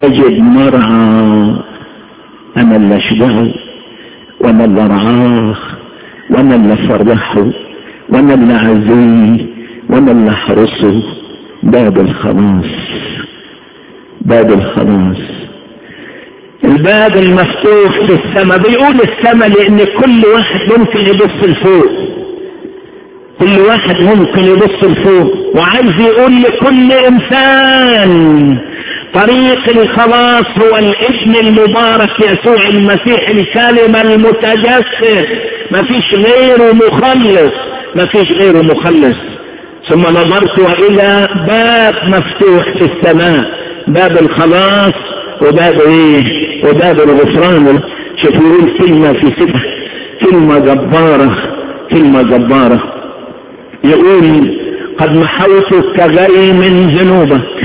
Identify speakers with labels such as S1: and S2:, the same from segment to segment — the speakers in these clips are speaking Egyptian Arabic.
S1: أجد مرعى أنا اللي أشبعه وأنا اللي أرعاه وأنا اللي أفرحه وأنا اللي أعزيه وأنا اللي أحرسه باب الخلاص باب الخلاص الباب المفتوح في السماء بيقول السماء لأن كل واحد ممكن يبص لفوق كل واحد ممكن يبص لفوق وعايز يقول لكل إنسان طريق الخلاص هو الابن المبارك يسوع المسيح الكلمة المتجسد ما فيش غيره مخلص ما فيش غيره مخلص ثم نظرت إلى باب مفتوح في السماء باب الخلاص وباب ايه وباب الغفران شوف يقول كلمة في سبح كلمة جبارة كلمة جبارة يقول قد محوت كغري من ذنوبك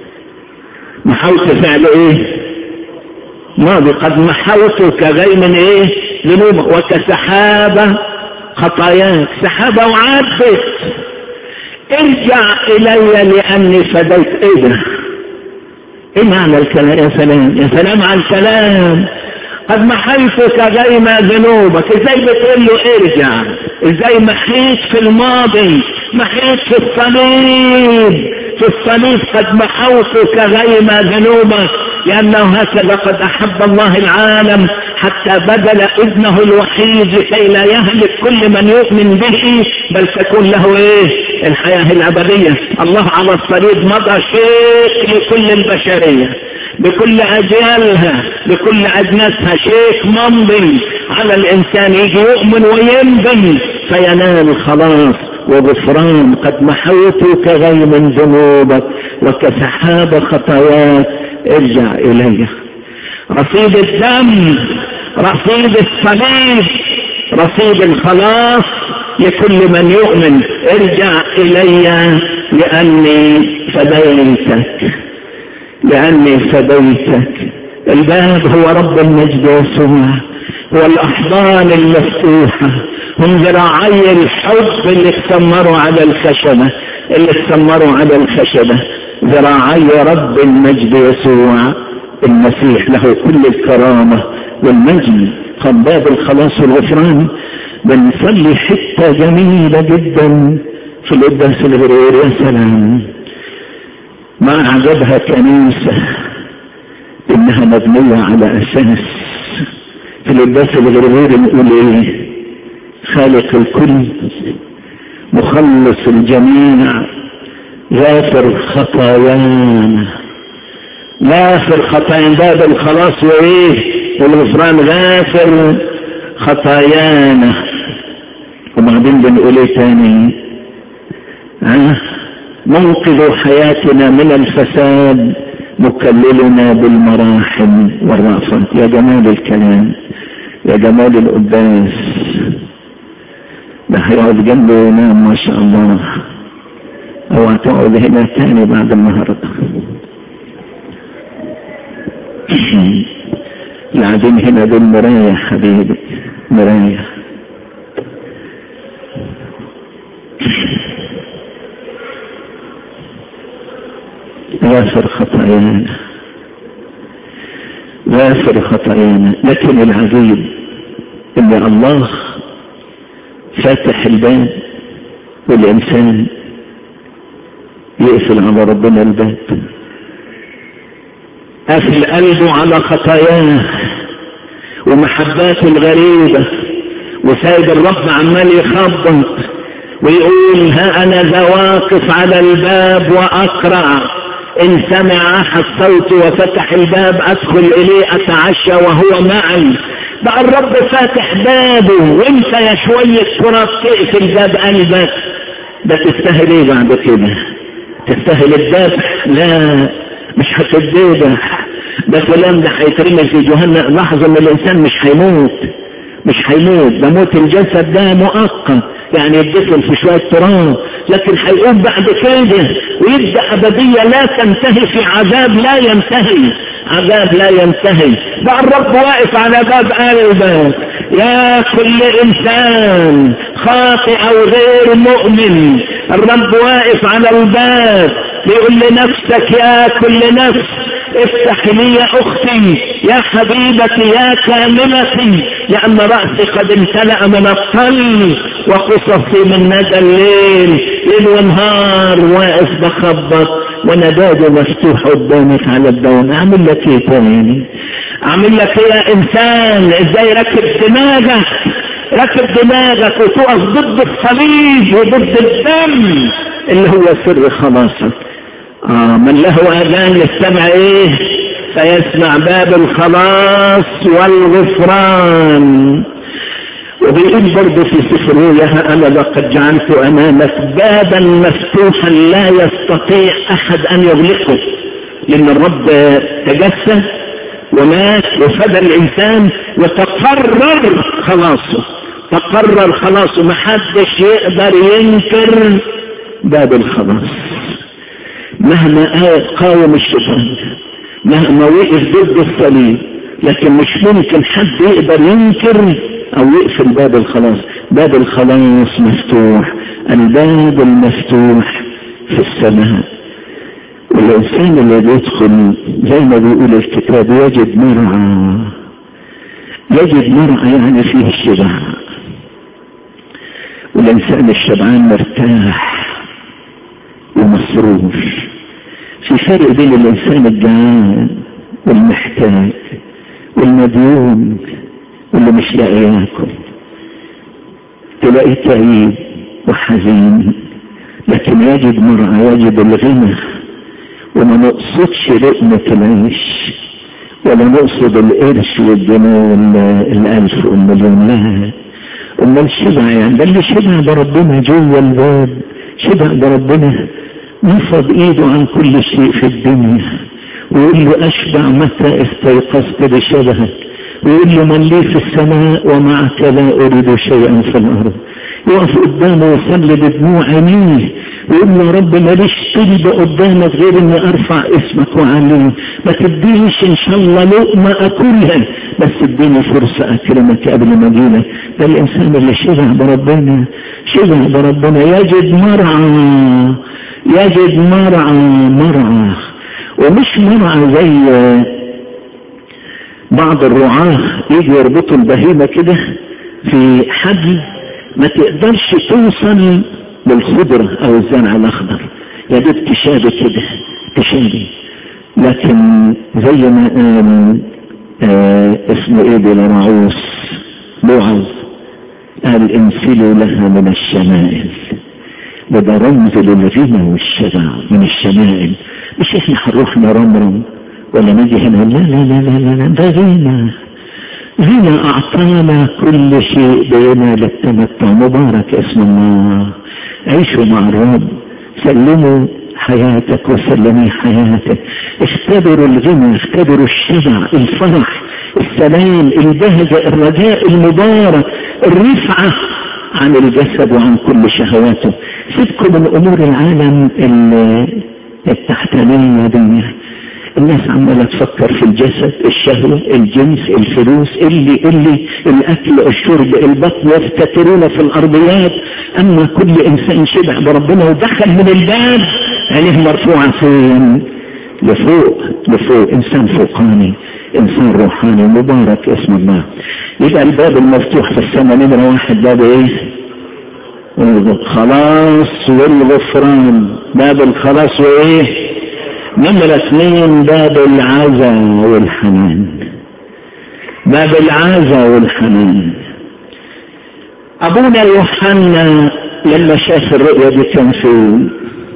S1: محوت فعل ايه ماضي قد محوت كغري من ايه ذنوبك وكسحابة خطاياك سحابة وعدت ارجع الي لاني فديت ايه ده ايه معنى الكلام يا سلام يا سلام على الكلام قد محيتك غيم ذنوبك ازاي بتقول له ارجع ازاي محيت في الماضي محيت في الصليب في الصليب قد محوتك غيم ذنوبك لأنه هكذا قد أحب الله العالم حتى بدل ابنه الوحيد لكي لا يهلك كل من يؤمن به بل تكون له ايه الحياة الأبدية الله على الصليب مضى شيك لكل البشرية بكل أجيالها بكل أجناسها شيك ممضي على الإنسان يجي يؤمن وينبن فينال خلاص وغفران قد محوت كغيم من ذنوبك وكسحاب خطاياك ارجع إلي رصيد الدم رصيد الصليب رصيد الخلاص لكل من يؤمن ارجع إلي لأني فديتك لأني فديتك الباب هو رب المجد يسوع هو الأحضان المفتوحة هم ذراعي الحب اللي اتسمروا على الخشبة اللي اتسمروا على الخشبة ذراعي رب المجد يسوع المسيح له كل الكرامة والمجد قد باب الخلاص والغفران بنصلي حتة جميلة جدا في القداس الغرير يا سلام ما أعجبها كنيسة إنها مبنية على أساس في القداس الغرير نقول إيه خالق الكل مخلص الجميع غافر خطايانا غافر خطايا باب الخلاص وايه والغفران غافر خطايانا وبعدين بنقول ايه تاني ها منقذ حياتنا من الفساد مكللنا بالمراحم والرأفة يا جمال الكلام يا جمال القداس ده هيقعد جنبه وينام ما شاء الله او هتقعد هنا تاني بعد النهاردة قاعدين هنا دول مراية حبيبي مراية غافر خطايانا غافر خطايانا لكن العجيب ان الله فاتح الباب والانسان يقفل على ربنا الباب قافل قلبه على خطاياه ومحباته الغريبة وسايب الرب عمال يخبط ويقول ها انا ذا واقف على الباب واقرع ان سمع احد صوتي وفتح الباب ادخل اليه اتعشى وهو معي بقى الرب فاتح بابه وانت يا شوية تراب تقفل باب قلبك ده تستاهل ايه بعد كده تستاهل الذبح لا مش هتتذبح ده كلام ده هيترمي في جهنم لحظة ان الانسان مش هيموت مش هيموت ده موت الجسد ده مؤقت يعني يدفن في شوية تراب لكن هيقوم بعد كده ويبدأ أبدية لا تنتهي في عذاب لا ينتهي عذاب لا ينتهي بقى الرب واقف على باب قلبك يا كل انسان خاطئ او غير مؤمن الرب واقف على الباب بيقول لنفسك يا كل نفس افتح لي يا اختي يا حبيبتي يا كاملتي لان رأسي قد امتلأ من الطل وقصصي من ندى الليل ليل ونهار واقف بخبط وانا بابي مفتوح قدامك على الدوام اعمل لك ايه تاني اعمل لك ايه يا انسان ازاي ركب دماغك ركب دماغك وتقف ضد الصليب وضد الدم اللي هو سر خلاصك آه من له اذان يستمع ايه فيسمع باب الخلاص والغفران وبيقول برضه في سفر رؤيا انا لقد جعلت امامك بابا مفتوحا لا يستطيع احد ان يغلقه لان الرب تجسد ومات وفدى الانسان وتقرر خلاصه تقرر خلاصه محدش يقدر ينكر باب الخلاص مهما قاوم الشيطان مهما وقف ضد الصليب لكن مش ممكن حد يقدر ينكر او يقفل باب الخلاص باب الخلاص مفتوح الباب المفتوح في السماء والإنسان اللي بيدخل زي ما بيقول الكتاب يجد مرعى يجد مرعى يعني فيه الشبع والإنسان الشبعان مرتاح ومسرور في فرق بين الإنسان الجعان والمحتاج والمديون واللي مش لاقي ياكل تلاقيه تعيب وحزين لكن يجد مرعى يجد الغنى وما نقصدش لقمة العيش ولا نقصد القرش والجنيه والالف والمليون لا امال شبع يعني ده اللي شبع ده ربنا جوه الباب شبع ده ربنا نفض ايده عن كل شيء في الدنيا ويقول له اشبع متى استيقظت بشبهك ويقول له من لي في السماء ومعك لا اريد شيئا في الارض يقف قدامه ويصلي بدموع عينيه ويقول له يا رب ماليش طلب قدامك غير اني ارفع اسمك وعليه ما تدينيش ان شاء الله لقمه اكلها بس اديني فرصه اكرمك قبل ما اجيلك ده الانسان اللي شبع بربنا شبع بربنا يجد مرعى يجد مرعى مرعى ومش مرعى زي بعض الرعاة يجوا يربطوا البهيمة كده في حبل ما تقدرش توصل للخضرة او الزرع الاخضر يا دوب تشابه كده تشابه لكن زي ما قال آه اسمه ايه بالرعوس بوعظ قال انسلوا لها من الشمائل وده رمز للغنى والشبع من الشمائل مش احنا هنروح نرمرم ولا نيجي هنا لا لا لا لا لا, لا ده غنى غنى اعطانا كل شيء بينا للتمتع مبارك اسم الله عيشوا مع الرب سلموا حياتك وسلمي حياتك اختبروا الغنى اختبروا الشبع الفرح السلام البهجة الرجاء المبارك الرفعة عن الجسد وعن كل شهواته سيبكم من امور العالم التحتانية دي الناس عمالة تفكر في الجسد الشهوة الجنس الفلوس اللي اللي الاكل الشرب البطن يفتترون في الارضيات اما كل انسان شبع بربنا ودخل من الباب عينيه مرفوعة فين لفوق لفوق انسان فوقاني انسان روحاني مبارك اسم الله يبقى الباب المفتوح في السماء نمرة واحد باب ايه الخلاص والغفران باب الخلاص وايه نمرة اثنين باب العزا والحنان باب العزا والحنان ابونا يوحنا لما شاف الرؤيا دي كان في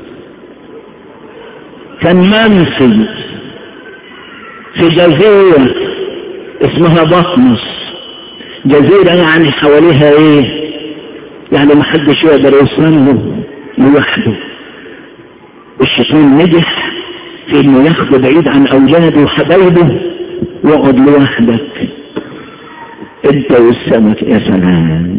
S1: كان منفي في جزيرة اسمها بطمس جزيرة يعني حواليها ايه يعني ما حدش يقدر يوصل له لوحده الشيطان نجح في انه ياخده بعيد عن اولاده وحبايبه واقعد لوحدك انت والسمك يا سلام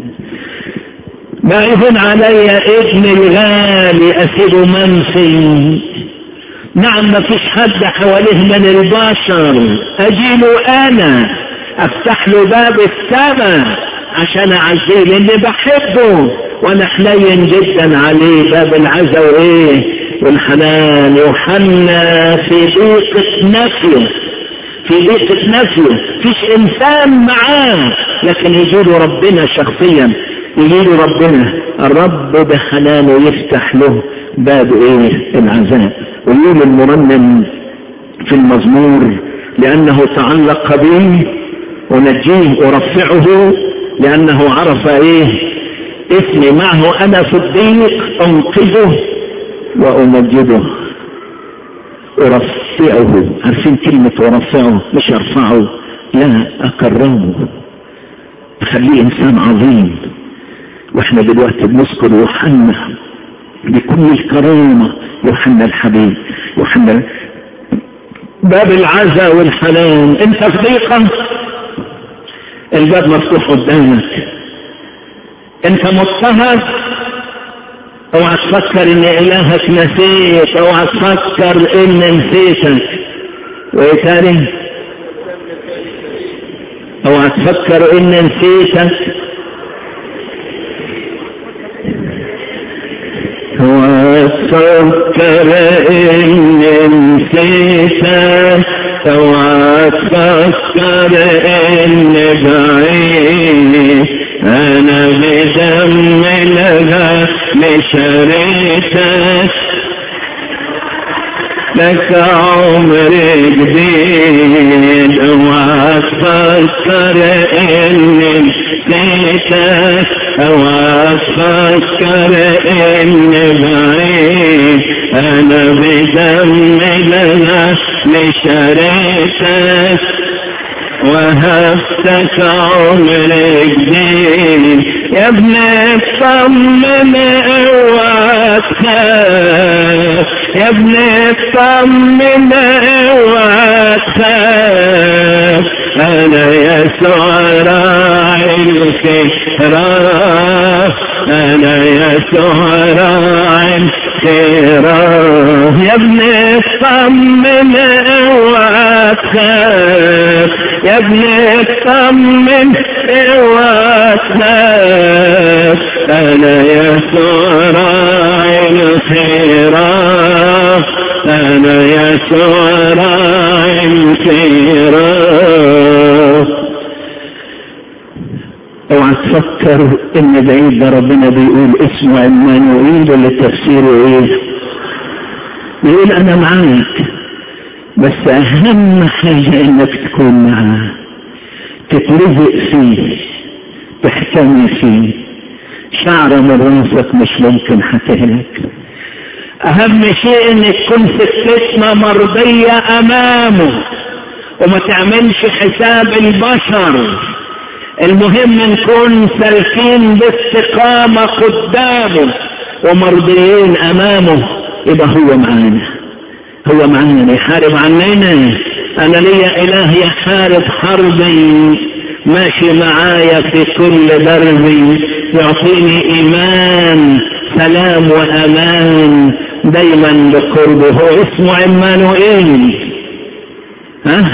S1: ما يهون علي ابن الغالي اسيبه منفي نعم ما فيش حد حواليه من البشر اجيله انا افتح له باب السماء عشان اعزيه لاني بحبه وانا حنين جدا عليه باب العزا وايه والحنان يوحنا في ضيقة نفسه في ضيقة نفسه فيش انسان معاه لكن يجيله ربنا شخصيا يجيله ربنا الرب بحنانه يفتح له باب ايه العذاب ويقول المرنم في المزمور لانه تعلق بي ونجيه ورفعه لانه عرف ايه اسمي معه انا في الضيق انقذه وامجده ارفعه عارفين كلمة ارفعه مش ارفعه لا اكرمه اخليه انسان عظيم واحنا دلوقتي بنذكر يوحنا بكل الكرامة يوحنا الحبيب يوحنا باب العزا والحنان انت في ضيقة الباب مفتوح قدامك انت مضطهد اوعى تفكر ان الهك نسيت اوعى تفكر ان نسيتك وايه تاني اوعى تفكر ان نسيتك اوعى تفكر ان نسيتك اوعى تفكر ان بعيد انا بدم لها لشريتك لك عمر جديد اوعى تفكر اني نسيتك اوعى تفكر اني بعيد انا بدم لها لشريتك وهبتك عمر جديد يا ابن اطمن اوعى تخاف يا ابن اطمن اوعى تخاف انا يسوع راعي الخيرات انا يسوع راعي الخيرات يا ابن اطمن اوعى تخاف يا ابن اطمن اوعى تخاف انا يسوع راعي الخيرات انا يسوع راعي الخيرات اوعى تفكر ان بعيد ده ربنا بيقول اسمه عمانوئيل اللي تفسيره ايه بيقول انا معاك بس اهم حاجة انك تكون معاه تتلزق فيه تحتمي فيه شعر من راسك مش ممكن هتهلك اهم شيء انك تكون ستتنا مرضية امامه وما تعملش حساب البشر المهم نكون سالكين باستقامة قدامه ومرضيين امامه يبقى هو معانا هو معانا يحارب عننا انا ليا اله يحارب حربي ماشي معايا في كل دربي يعطيني ايمان سلام وامان دايما بقربه هو اسمه عمانوئيل ها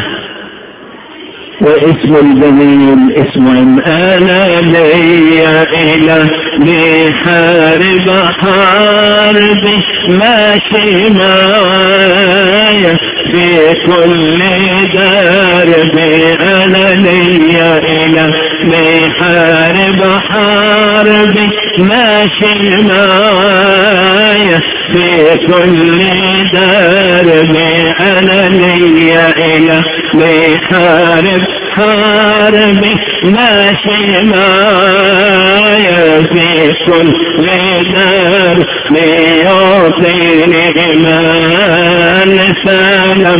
S1: واسم الجميل اسمه عم انا ليا اله بحارب حاربي ماشي معايا في كل دربي انا ليا اله بحارب حاربي ماشي معايا في كل دربي انا ليا اله بحارب حاربي ماشي معايا في كل دار ليعطيني إيمان سلام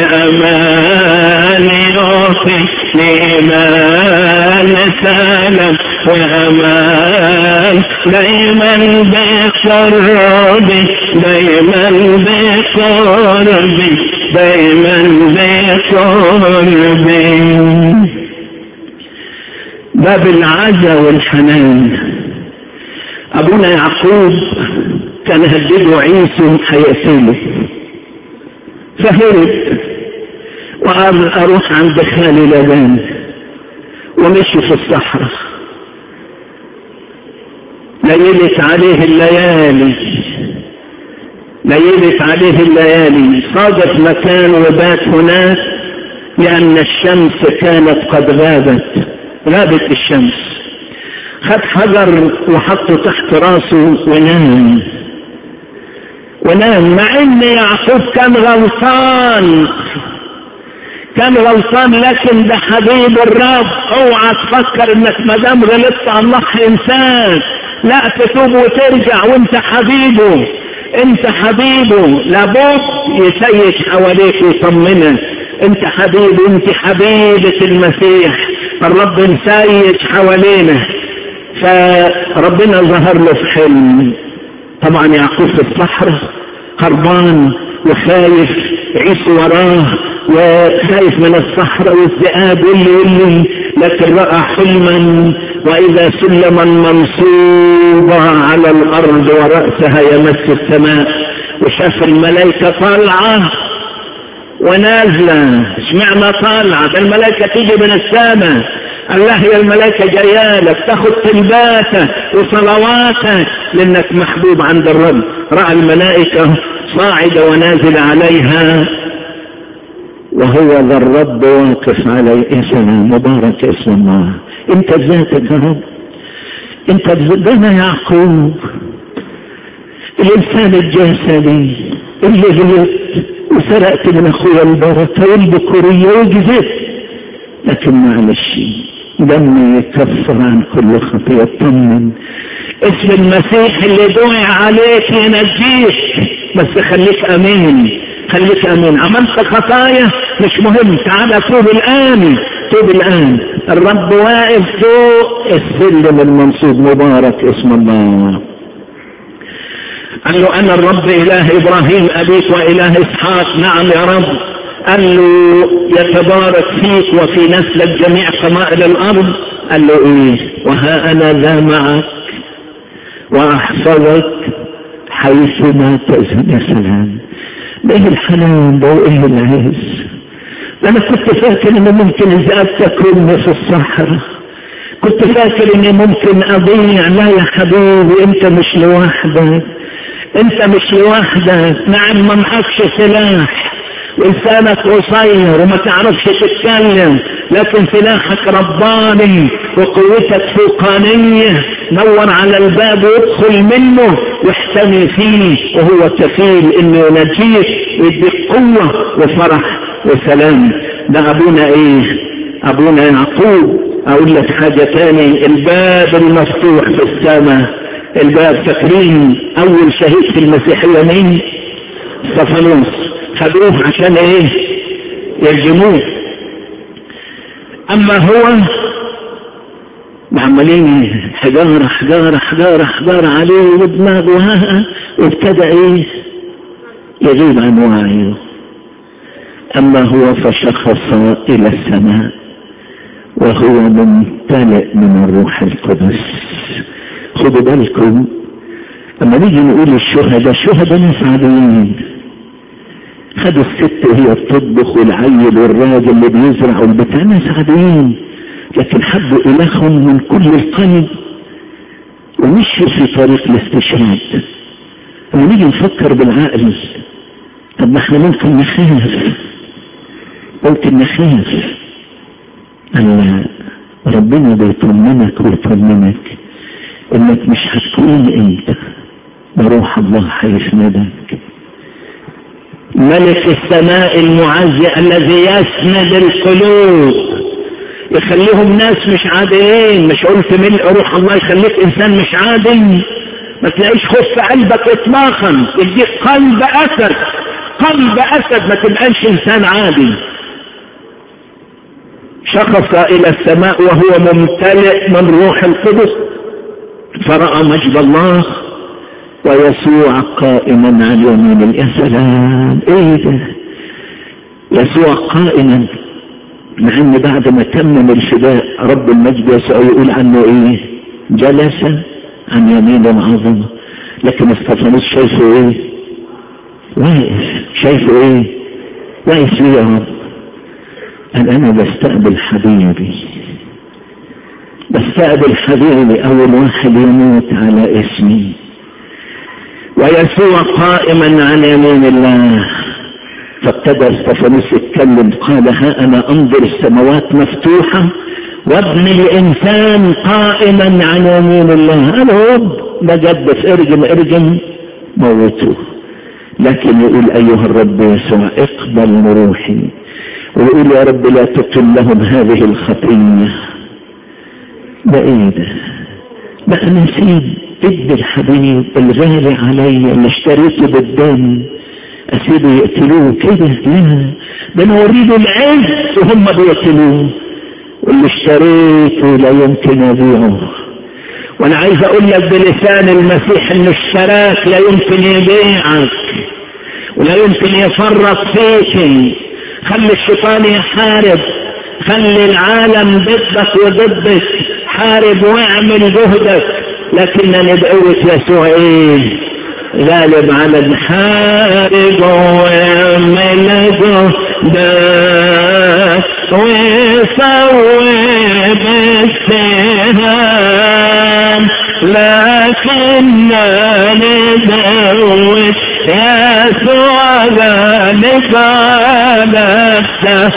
S1: وأمان يعطيني إيمان سلام وأمان دايما بقربي دايما بقربي دايما بقربي باب العزا والحنان ابونا يعقوب كان هدده عيسو هيقتله فهرب وقال اروح عند خالي لبان ومشي في الصحراء ليلت عليه الليالي ليلت عليه الليالي صادف مكان وبات هناك لأن الشمس كانت قد غابت غابت الشمس خد حجر وحطه تحت راسه ونام ونام مع ان يعقوب كان غلطان كان غلطان لكن ده حبيب الرب اوعى تفكر انك ما دام غلطت الله انسان لا تتوب وترجع وانت حبيبه انت حبيبه لابد يسيج حواليك ويطمنك انت حبيب انت حبيبة المسيح الرب مسيج حوالينا فربنا ظهر له في حلم طبعا يعقوب في الصحراء هربان وخايف عيسو وراه وخايف من الصحراء والذئاب واللي واللي لكن رأى حلما وإذا سلما منصوبا على الأرض ورأسها يمس السماء وشاف الملائكة طالعة ونازلة اشمعنى طالعة ده الملائكة تيجي من السماء الله هي الملائكة جاية لك تاخد طلباتك وصلواتك لانك محبوب عند الرب رأى الملائكة صاعدة ونازلة عليها وهو ذا الرب واقف عليه اسمه مبارك اسم الله انت ذاتك يا رب انت ده يعقوب الانسان الجسدي اللي غلط وسرقت من اخويا البركه والبكوريه وجزت لكن معلش دمي يكفر عن كل خطيه اطمن اسم المسيح اللي دعي عليك ينجيك بس خليك امين خليك امين عملت خطايا مش مهم تعال توب الان توب الان الرب واقف فوق السلم المنصوب مبارك اسم الله قال له انا الرب اله ابراهيم ابيك واله اسحاق نعم يا رب قال له يتبارك فيك وفي نسلك جميع قبائل الارض قال له ايه وها انا ذا معك واحفظك حيثما تذهب يا سلام ده ايه الحنان ده وايه العز انا كنت فاكر ان ممكن الذئاب تاكلني في الصحراء كنت فاكر اني ممكن اضيع لا يا حبيبي انت مش لوحدك انت مش لوحدك نعم ما معكش سلاح لسانك قصير وما تعرفش تتكلم لكن سلاحك رباني وقوتك فوقانية نور على الباب وادخل منه واحتمي فيه وهو كفيل انه ينجيك ويديك قوة وفرح وسلام ده ابونا ايه ابونا يعقوب اقول لك حاجة تاني الباب المفتوح في السماء الباب فاكرين اول شهيد في المسيحية مين صفانوس خدوه عشان ايه يرجموه اما هو عمالين حجارة حجارة حجارة حجارة عليه ودماغه ها وابتدى ايه يغيب عن وعيه اما هو فشخص الى السماء وهو ممتلئ من الروح القدس خدوا بالكم لما نيجي نقول الشهداء الشهداء ناس عاديين خدوا الست وهي بتطبخ والعيل والراجل اللي بيزرع والبتاع ناس عاديين لكن حبوا إلههم من كل القلب ومشوا في طريق الاستشهاد لما نيجي نفكر بالعقل طب ما احنا ممكن نخاف ممكن نخاف أن ربنا بيطمنك ويطمنك انك مش هتكون انت بروح الله هيسندك ملك السماء المعزي الذي يسند القلوب يخليهم ناس مش عاديين مش قلت ملء روح الله يخليك انسان مش عادي ما تلاقيش خوف في قلبك اطلاقا يديك قلب اسد قلب اسد ما تبقاش انسان عادي شخص الى السماء وهو ممتلئ من روح القدس فرأى مجد الله ويسوع قائما على يمين يا سلام ايه ده يسوع قائما مع ان بعد ما تمم الفداء رب المجد يسوع يقول عنه ايه جلس عن يمين العظمة لكن استفانوس شايفه ايه واقف شايفه ايه واقف ليه يا رب قال انا بستقبل حبيبي بستقبل حبيبي اول واحد يموت على اسمي ويسوع قائما عن يمين الله فابتدى استفانوس يتكلم قال ها انا انظر السماوات مفتوحه وابن الانسان قائما عن يمين الله انا رب بجدف ارجم ارجم موتوه لكن يقول ايها الرب يسوع اقبل روحي ويقول يا رب لا تقل لهم هذه الخطيه ده ايه ده بقى نسيب ابن الحبيب الغالي عليا اللي اشتريته بالدم اسيبه يقتلوه كده لا ده انا اوريده العز وهم بيقتلوه واللي اشتريته لا يمكن ابيعه وانا عايز اقول لك بلسان المسيح ان اشتراك لا يمكن يبيعك ولا يمكن يفرط فيك خلي الشيطان يحارب خلي العالم ضدك وضدك حارب واعمل جهدك لكنني بقوة يسوع ايه غالب على الحارب واعمل جهدك وصوب السهام لكنني بقوة يسوع غالب على الدهر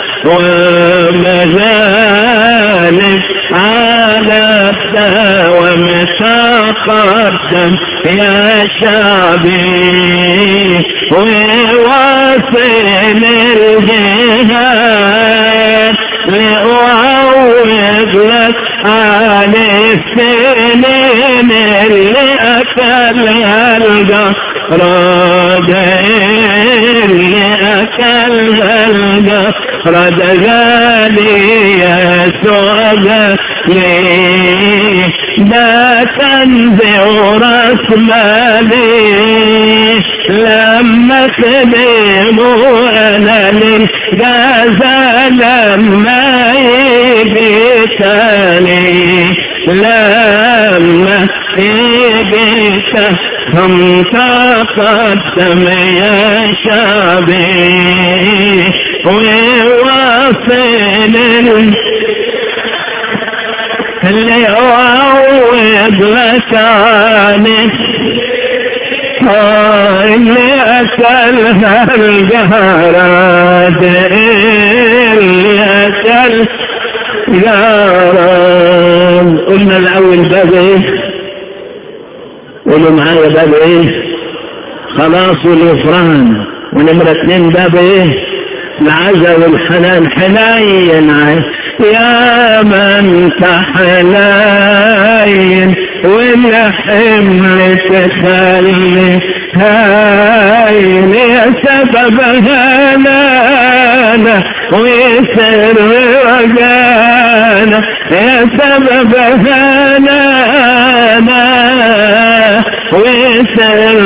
S1: ومغالب على الدوام تقدم يا شعبي وواصل الجهاد لأعوض لك عن السنين اللي أكلها الجهراد اللي أكلها الجهراد غالي يسوع غالي لا تنزع راس مالي لما خدموا انا للجازة لما يجي تاني لما يجي هم تقدم يا شعبي وواصل اللي أعوض لك عنك اللي أكلها الجهرات اللي أكل جهرات قلنا الأول باب إيه قولوا معايا باب إيه خلاص والغفران ونمرة اتنين باب إيه العزا والحنان حنين يا من تحنين والحمل تخلي هاين يا سبب هنانا ويسر رجانا يا سبب هنانا ويسر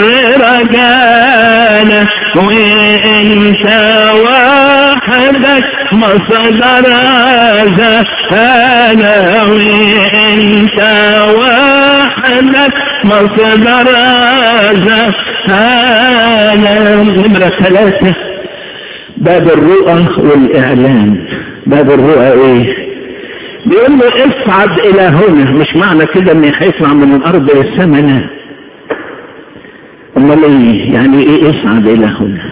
S1: رجانا وانت وحدك مصدر زهانا وانت وحدك مصدر زهانا نمرة ثلاثة باب الرؤى والإعلان باب الرؤى ايه بيقول له اصعد الى هنا مش معنى كده اني هيطلع من الارض للسماء لا امال ايه يعني ايه اصعد الى هنا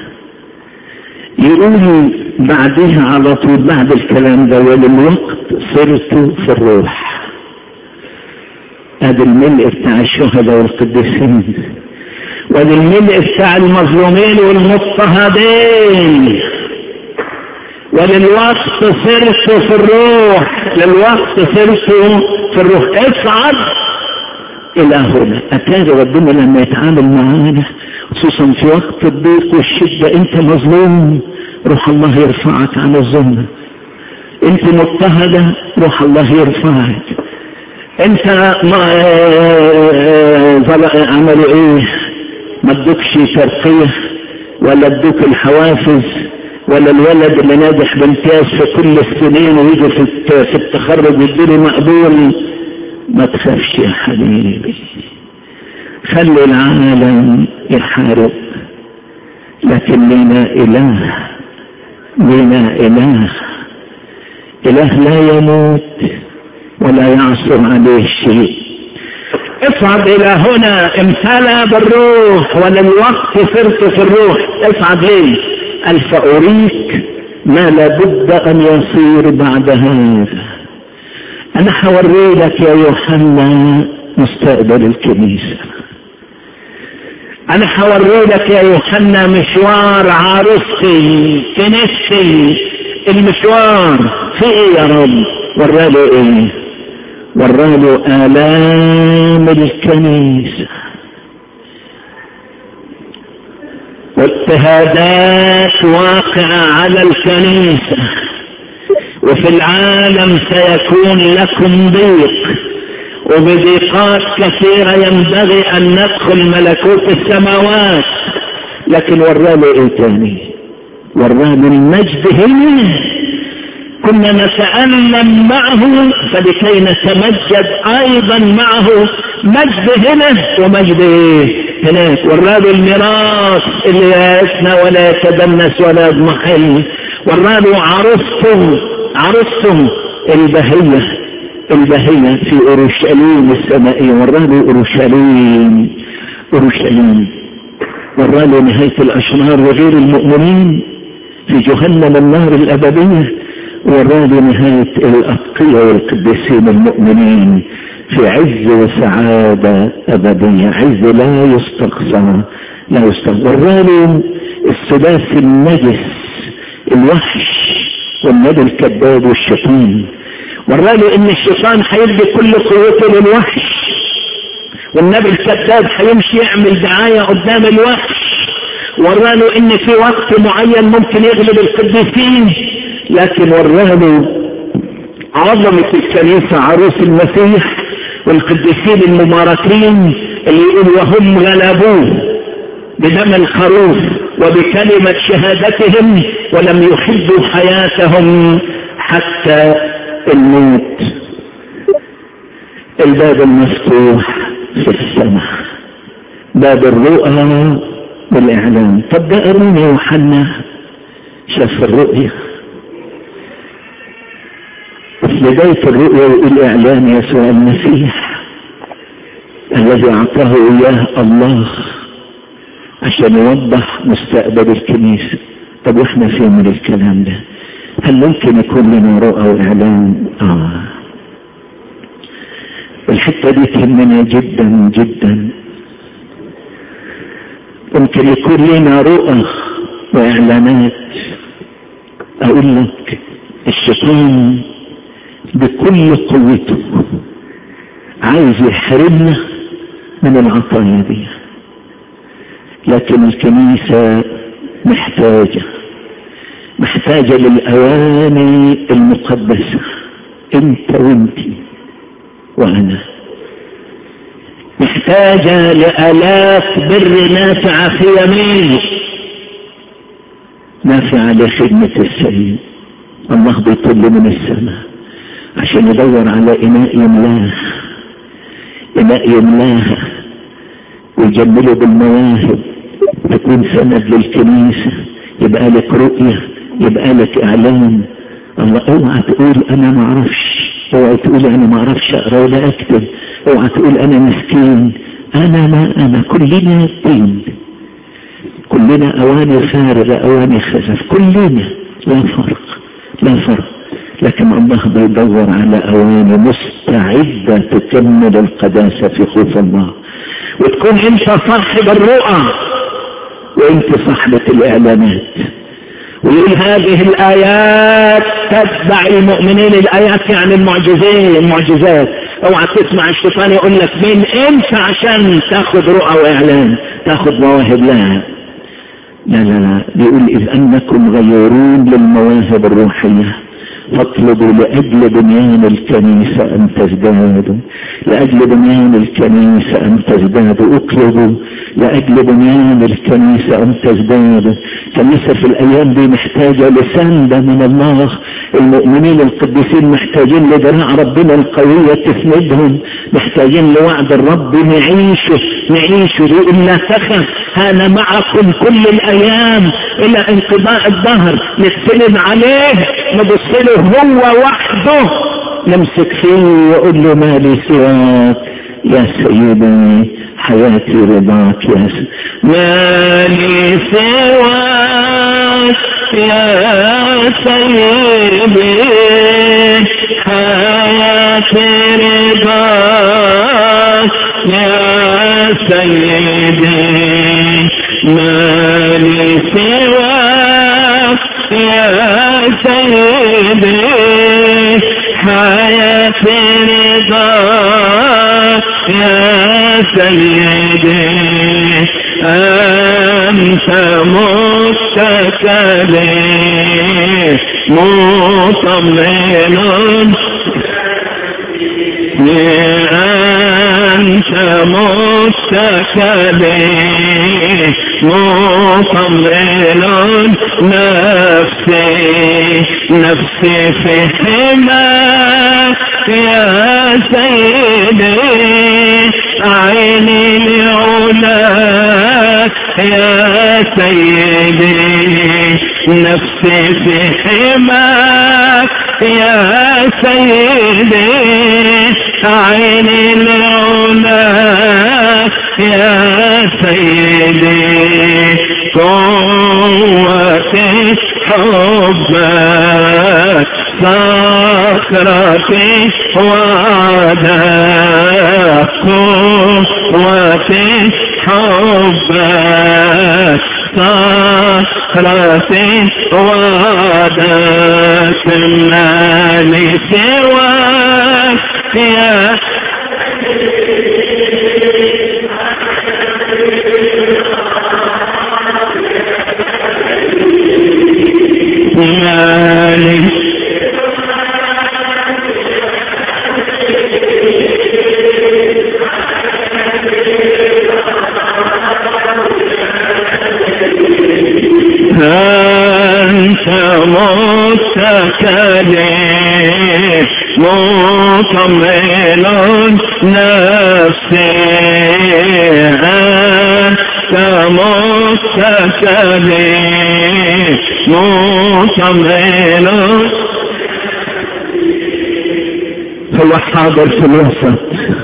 S1: يقول بعدها على طول بعد الكلام ده وللوقت صرت في الروح ادي الملء بتاع الشهداء والقديسين وادي الملء بتاع المظلومين والمضطهدين وللوقت صرت في الروح للوقت صرت في الروح اصعد الى هنا اتاري ربنا لما يتعامل معانا خصوصا في وقت الضيق والشدة انت مظلوم روح الله يرفعك عن الظلم انت مضطهدة روح الله يرفعك انت ما عملوا ايه ما ادوكش ترقية ولا ادوك الحوافز ولا الولد اللي ناجح بامتياز في كل السنين ويجي في في التخرج يديله مقبول ما تخافش يا حبيبي خلي العالم يحارب لكن لنا إله بنا إله إله لا يموت ولا يعصر عليه شيء اصعد إلى هنا امتلأ بالروح وللوقت صرت في الروح اصعد ليه قال فأريك ما لابد أن يصير بعد هذا أنا حوري لك يا يوحنا مستقبل الكنيسة أنا حوري لك يا يوحنا مشوار عروستي كنيستي المشوار في إيه يا رب وراله إيه وراله آلام الكنيسة واضطهادات واقعة على الكنيسة وفي العالم سيكون لكم ضيق وبضيقات كثيرة ينبغي أن ندخل ملكوت السماوات لكن وراله إيه تاني وراله المجد هنا كنا نتألم معه فلكي نتمجد أيضا معه مجد هنا ومجد هناك وراله الميراث اللي لا يفنى ولا يتدنس ولا يضمحل وراله عروسته عروسته البهية البهية في أورشليم السمائية وراله أورشليم أورشليم وراله نهاية الأشرار وغير المؤمنين في جهنم النار الأبدية وراله نهاية الأتقية والقديسين المؤمنين في عز وسعادة أبدية عز لا يستقصى لا يستقصى وراله السداس النجس الوحش والنبي الكذاب والشتيم وراله ان الشيطان هيدي كل قوته للوحش والنبي الكذاب هيمشي يعمل دعاية قدام الوحش وراله ان في وقت معين ممكن يغلب القديسين لكن وراله عظمة الكنيسة عروس المسيح والقديسين المباركين اللي يقول وهم غلبوه بدم الخروف وبكلمة شهادتهم ولم يحبوا حياتهم حتى الموت الباب المفتوح في السماء باب الرؤى والإعلام طب ده أروني يوحنا شاف الرؤية وفي بداية الرؤية والإعلام يسوع المسيح الذي أعطاه إياه الله عشان يوضح مستقبل الكنيسة طب واحنا فين من الكلام ده هل ممكن يكون لنا رؤى واعلان اه الحتة دي تهمنا جدا جدا ممكن يكون لنا رؤى واعلانات اقول لك الشيطان بكل قوته عايز يحرمنا من العطايا دي لكن الكنيسة محتاجة محتاجة للأواني المقدسة انت وانت وانا محتاجة لآلاف بر نافعة في يمين نافعة لخدمة السيد الله بيطل من السماء عشان يدور على إناء يملاه إناء يملاه ويجمله بالمواهب تكون سند للكنيسة يبقى لك رؤية يبقى لك إعلان الله اوعى تقول أنا ما أعرفش اوعى تقول أنا ما أعرفش أقرأ ولا أكتب اوعى تقول أنا مسكين أنا ما أنا كلنا طين كلنا أواني فارغة أواني خزف كلنا لا فرق لا فرق لكن الله بيدور على أواني مستعدة تكمل القداسة في خوف الله وتكون انت صاحب الرؤى وانت صاحبة الاعلانات ويقول هذه الايات تتبع المؤمنين الايات يعني المعجزين المعجزات اوعى تسمع الشيطان يقول لك مين انت عشان تاخذ رؤى واعلان تاخذ مواهب لا لا لا لا بيقول اذ انكم غيرون للمواهب الروحيه فاطلبوا لأجل بنيان الكنيسة أن تزدادوا لأجل بنيان الكنيسة أن تزدادوا اطلبوا لأجل بنيان الكنيسة أن تزدادوا الكنيسة في الأيام دي محتاجة لسندة من الله المؤمنين القديسين محتاجين لذراع ربنا القوية تسندهم محتاجين لوعد الرب نعيشه نعيشه يقول لا تخف أنا معكم كل الأيام إلى انقضاء الظهر نتسند عليه نبص له هو وحده نمسك فيه ويقول له ما لي سواك يا سيدي حياتي رضاك يا سيدي ما لي سواك يا سيدي حياتي رضاك يا سيدي ما لي سواك يا سيدي حياتي رضاك يا سيدي أنت متكلم مطمئن أنت متكلم مطمئن نفسي نفسي في حماك يا سيدي عيني لعلاك يا سيدي نفسي في حماك يا سيدي عيني لعلاك يا سيدي قوتي حبك صخرتي وعدك قوتي حبك صخرتي وعدك مالي سواك يا مالي أنت متكلم مطمئن نفسي أنت متكلم مطمئن هو حاضر في الوسط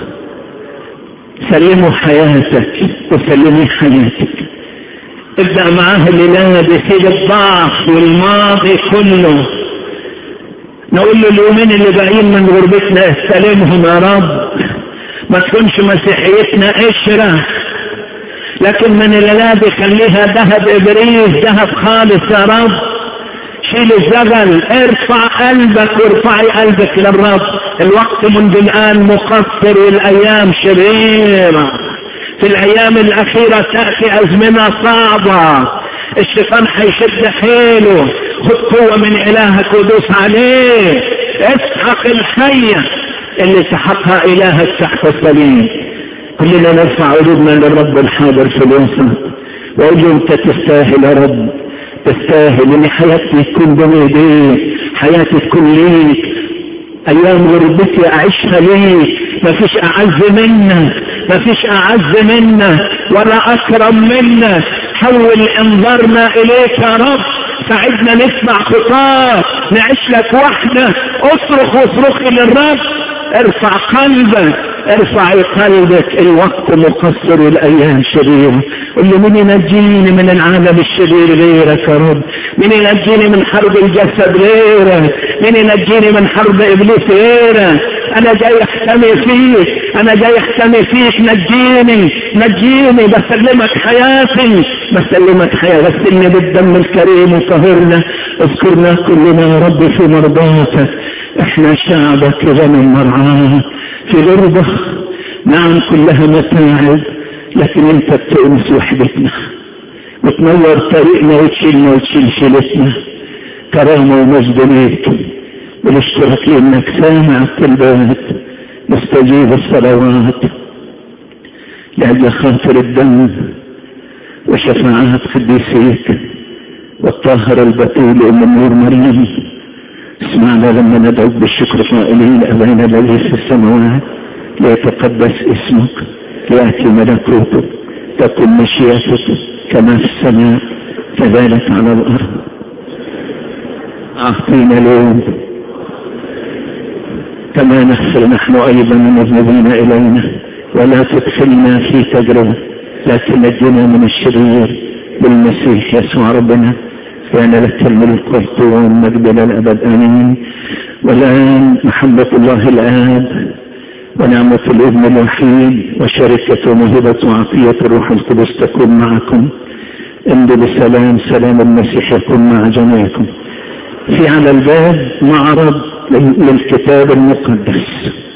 S1: سلموا حياتك وسلمي حياتك ابدأ معاه الإله بسيد الضعف والماضي كله نقول له اليومين اللي باقيين من غربتنا استلمهم يا رب ما تكونش مسيحيتنا قشرة لكن من الإله خليها ذهب إبريس ذهب خالص يا رب شيل الزغل ارفع قلبك وارفعي قلبك للرب الوقت منذ الآن مقصر والأيام شريرة في الأيام الأخيرة تأتي أزمنة صعبة الشيطان حيشد حيله خد قوة من إلهك ودوس عليه اسحق الحية اللي سحقها إلهك تحت الصليب كلنا نرفع قلوبنا للرب الحاضر في الوسط وأقول له أنت تستاهل يا رب تستاهل ان حياتي تكون بين ايديك حياتي تكون ليك ايام غربتي اعيشها ليك مفيش اعز منك مفيش اعز منك ولا اكرم منك حول انظارنا اليك يا رب ساعدنا نسمع خطاب نعيش لك وحدك اصرخ واصرخي للرب ارفع قلبك ارفع قلبك الوقت مقصر والايام شريره قل له من ينجيني من العالم الشرير غيرك يا رب من ينجيني من حرب الجسد غيرك من ينجيني من حرب ابليس غيرك انا جاي احتمي فيك انا جاي احتمي فيك نجيني نجيني بسلمك حياتي بسلمك حياتي غسلني بالدم الكريم وطهرنا اذكرنا كلنا يا رب في مرضاتك احنا شعبك غنم مرعاه في غربة نعم كلها متاعب لكن انت بتؤنس وحدتنا وتنور طريقنا وتشيلنا وتشيل شيلتنا كرامة ومجد ليك نشكرك لانك سامع الطلبات مستجيب الصلوات لاجل خاطر الدم وشفاعات قديسيك والطاهر البتول ام النور مريم اسمعنا لما ندعوك بالشكر قائلين ابانا الذي في السماوات ليتقدس اسمك لياتي ملكوتك تكن مشيئتك كما في السماء كذلك على الارض اعطينا اليوم كما نغفر نحن ايضا المذنبين الينا ولا تدخلنا في تجربه لكن نجنا من الشرير بالمسيح يسوع ربنا كان لك الملك والقوة والمجد للأبد آمين والآن محبة الله الآب ونعمة الابن الوحيد وشركة ومهبة وعطية الروح القدس تكون معكم امضوا بسلام سلام المسيح يكون مع جميعكم في على الباب معرض للكتاب المقدس